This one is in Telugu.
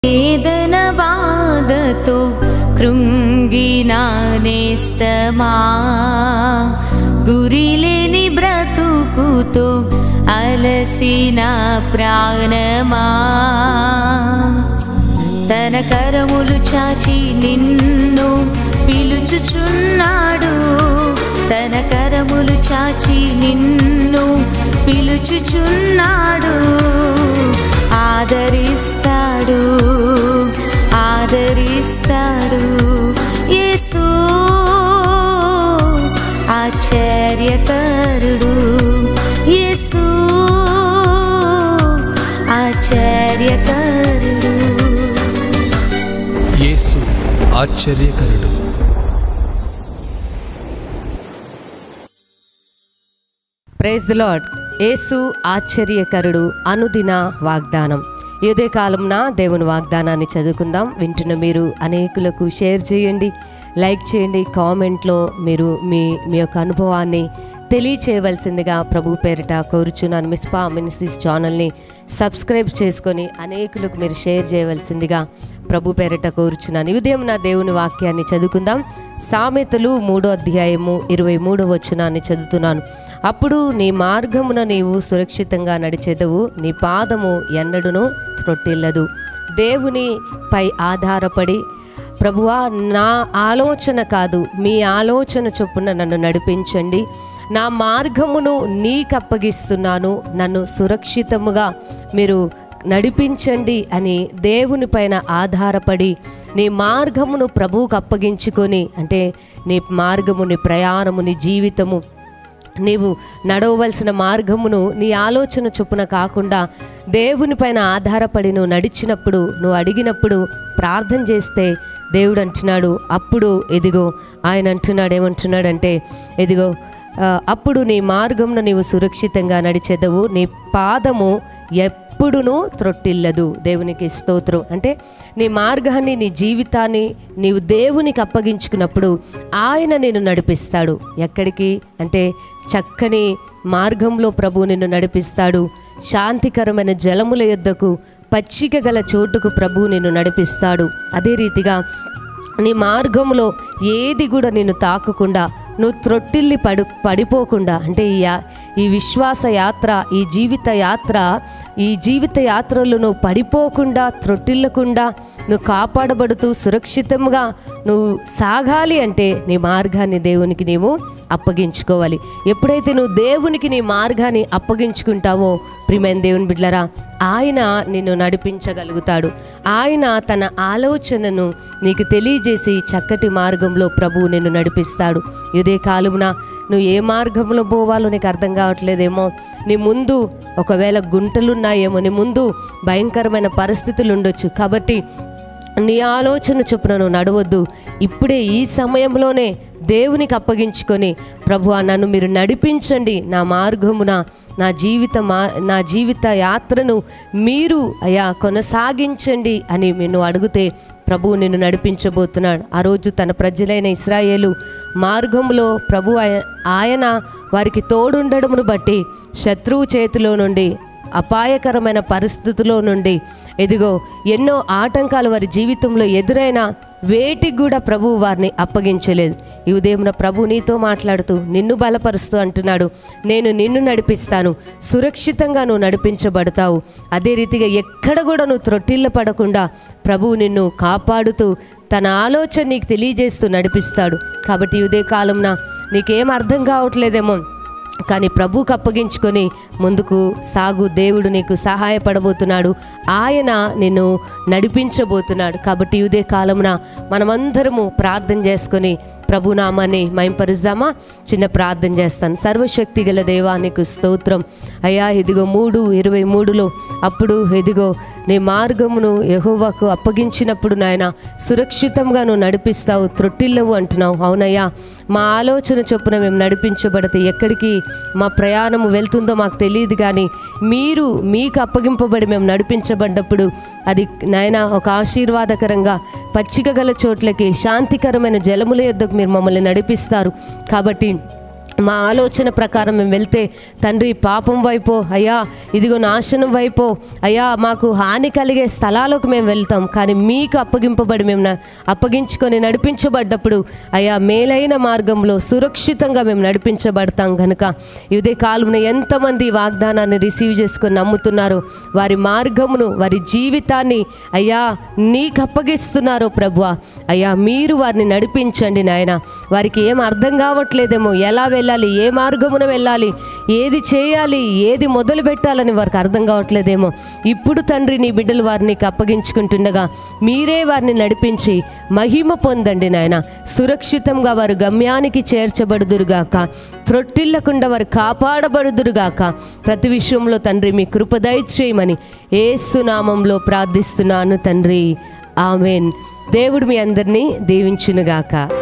వేదన బాధతో కృంగిన నేస్తమా గురిలేని బ్రతుకుతో అలసిన ప్రాణమా తన కరములు చాచి నిన్ను పిలుచుచున్నాడు తన కరములు చాచి నిన్ను పిలుచుచున్నాడు ఆదరిస్తాడు ఆదరిస్తాడు యేసు ఆశ్చర్యకరుడు యేసు ఆశ్చర్యకరుడు యేసు ఆశ్చర్యకరుడు ప్రైజ్ ది లార్డ్ యేసు ఆశ్చర్యకరుడు అనుదిన వాగ్దానం ఇదే కాలంన దేవుని వాగ్దానాన్ని చదువుకుందాం వింటున్న మీరు అనేకులకు షేర్ చేయండి లైక్ చేయండి కామెంట్లో మీరు మీ మీ యొక్క అనుభవాన్ని తెలియచేయవలసిందిగా ప్రభు పేరిట కోరుచున్నాను మిస్పా మినిస్ట్రీస్ ఛానల్ని సబ్స్క్రైబ్ చేసుకొని అనేకులకు మీరు షేర్ చేయవలసిందిగా ప్రభు పేరిట కోరుచున్నాను ఈ ఉదయం నా దేవుని వాక్యాన్ని చదువుకుందాం సామెతలు మూడో అధ్యాయము ఇరవై మూడో వచనాన్ని చదువుతున్నాను అప్పుడు నీ మార్గమున నీవు సురక్షితంగా నడిచేదవు నీ పాదము ఎన్నడును త్రొట్టిల్లదు దేవుని పై ఆధారపడి ప్రభువా నా ఆలోచన కాదు మీ ఆలోచన చొప్పున నన్ను నడిపించండి నా మార్గమును నీకు అప్పగిస్తున్నాను నన్ను సురక్షితముగా మీరు నడిపించండి అని దేవుని పైన ఆధారపడి నీ మార్గమును ప్రభువుకు అప్పగించుకొని అంటే నీ మార్గము నీ ప్రయాణము నీ జీవితము నీవు నడవవలసిన మార్గమును నీ ఆలోచన చొప్పున కాకుండా దేవుని పైన ఆధారపడి నువ్వు నడిచినప్పుడు నువ్వు అడిగినప్పుడు ప్రార్థన చేస్తే దేవుడు అంటున్నాడు అప్పుడు ఎదిగో ఆయన అంటున్నాడు ఏమంటున్నాడంటే ఎదిగో ఆ, అప్పుడు నీ మార్గంను నీవు సురక్షితంగా నడిచెదవు నీ పాదము ఎప్పుడునూ త్రొట్టిల్లదు దేవునికి స్తోత్రం అంటే నీ మార్గాన్ని నీ జీవితాన్ని నీవు దేవునికి అప్పగించుకున్నప్పుడు ఆయన నిన్ను నడిపిస్తాడు ఎక్కడికి అంటే చక్కని మార్గంలో ప్రభు నిన్ను నడిపిస్తాడు శాంతికరమైన జలముల యొద్దకు పచ్చిక గల చోటుకు ప్రభు నిన్ను నడిపిస్తాడు అదే రీతిగా నీ మార్గంలో ఏది కూడా నిన్ను తాకకుండా నువ్వు త్రొట్టిల్లి పడు పడిపోకుండా అంటే ఈ యా- ఈ విశ్వాస యాత్ర ఈ జీవిత యాత్ర ఈ జీవిత యాత్రలో నువ్వు పడిపోకుండా త్రొట్టిల్లకుండా నువ్వు కాపాడబడుతూ సురక్షితంగా నువ్వు సాగాలి అంటే నీ మార్గాన్ని దేవునికి నీవు అప్పగించుకోవాలి ఎప్పుడైతే నువ్వు దేవునికి నీ మార్గాన్ని అప్పగించుకుంటావో ప్రియమైన దేవుని బిడ్డలరా ఆయన నిన్ను నడిపించగలుగుతాడు ఆయన తన ఆలోచనను నీకు తెలియజేసి చక్కటి మార్గంలో ప్రభువు నిన్ను నడిపిస్తాడు ఇదే కాలమున నువ్వు ఏ మార్గంలో పోవాలో నీకు అర్థం కావట్లేదేమో నీ ముందు ఒకవేళ గుంటలున్నాయేమో నీ ముందు భయంకరమైన పరిస్థితులు ఉండొచ్చు కాబట్టి నీ ఆలోచన చొప్పున నువ్వు నడవద్దు ఇప్పుడే ఈ సమయంలోనే దేవునికి అప్పగించుకొని ప్రభు నన్ను మీరు నడిపించండి నా మార్గమున నా జీవిత మా నా జీవిత యాత్రను మీరు అయా కొనసాగించండి అని నేను అడిగితే ప్రభువు నిన్ను నడిపించబోతున్నాడు ఆ రోజు తన ప్రజలైన ఇస్రాయేలు మార్గంలో ప్రభు ఆయ- ఆయన వారికి తోడుండడమును బట్టి శత్రువు చేతిలో నుండి అపాయకరమైన పరిస్థితుల్లో నుండి ఎదిగో ఎన్నో ఆటంకాలు వారి జీవితంలో ఎదురైన వేటికి కూడా ప్రభువు వారిని అప్పగించలేదు ఈ ఉదయం ప్రభు నీతో మాట్లాడుతూ నిన్ను బలపరుస్తూ అంటున్నాడు నేను నిన్ను నడిపిస్తాను సురక్షితంగా నువ్వు నడిపించబడతావు అదే రీతిగా ఎక్కడ కూడా నువ్వు త్రొట్టిల్ల పడకుండా ప్రభువు నిన్ను కాపాడుతూ తన ఆలోచన నీకు తెలియజేస్తూ నడిపిస్తాడు కాబట్టి ఈ ఉదయ కాలంన నీకేం అర్థం కావట్లేదేమో కానీ ప్రభువుకు అప్పగించుకొని ముందుకు సాగు దేవుడు నీకు సహాయపడబోతున్నాడు ఆయన నిన్ను నడిపించబోతున్నాడు కాబట్టి ఇదే కాలమున మనమందరము ప్రార్థన చేసుకొని ప్రభునామాన్ని మైంపరుద్దామా చిన్న ప్రార్థన చేస్తాను సర్వశక్తి గల దేవానికి స్తోత్రం అయ్యా ఇదిగో మూడు ఇరవై మూడులో అప్పుడు ఇదిగో నీ మార్గమును యెహోవాకు అప్పగించినప్పుడు నాయన సురక్షితంగా నువ్వు నడిపిస్తావు త్రొట్టిల్లవు అంటున్నావు అవునయ్యా మా ఆలోచన చొప్పున మేము నడిపించబడితే ఎక్కడికి మా ప్రయాణము వెళ్తుందో మాకు తెలియదు కానీ మీరు మీకు అప్పగింపబడి మేము నడిపించబడ్డప్పుడు అది నాయన ఒక ఆశీర్వాదకరంగా పచ్చిక గల చోట్లకి శాంతికరమైన జలముల యొద్దకు మీరు మమ్మల్ని నడిపిస్తారు కాబట్టి మా ఆలోచన ప్రకారం మేము వెళ్తే తండ్రి పాపం వైపో అయ్యా ఇదిగో నాశనం వైపో అయ్యా మాకు హాని కలిగే స్థలాలకు మేము వెళ్తాం కానీ మీకు అప్పగింపబడి మేము న- అప్పగించుకొని నడిపించబడ్డప్పుడు అయ్యా మేలైన మార్గంలో సురక్షితంగా మేము నడిపించబడతాం కనుక ఇదే కాలంలో ఎంతమంది ఈ వాగ్దానాన్ని రిసీవ్ చేసుకొని నమ్ముతున్నారో వారి మార్గమును వారి జీవితాన్ని అయ్యా నీకు అప్పగిస్తున్నారో ప్రభువా అయ్యా మీరు వారిని నడిపించండి నాయన వారికి ఏం అర్థం కావట్లేదేమో ఎలా వెళ్ళాలి ఏ మార్గమున వెళ్ళాలి ఏది చేయాలి ఏది మొదలు పెట్టాలని వారికి అర్థం కావట్లేదేమో ఇప్పుడు తండ్రి నీ బిడ్డలు వారిని నీకు అప్పగించుకుంటుండగా మీరే వారిని నడిపించి మహిమ పొందండి నాయన సురక్షితంగా వారు గమ్యానికి చేర్చబడుదురుగాక త్రొట్టిల్లకుండా వారు కాపాడబడుదురుగాక ప్రతి విషయంలో తండ్రి మీ కృప దయచేయమని ఏసునామంలో ప్రార్థిస్తున్నాను తండ్రి ఆమెన్ దేవుడు మీ అందరినీ దీవించునుగాక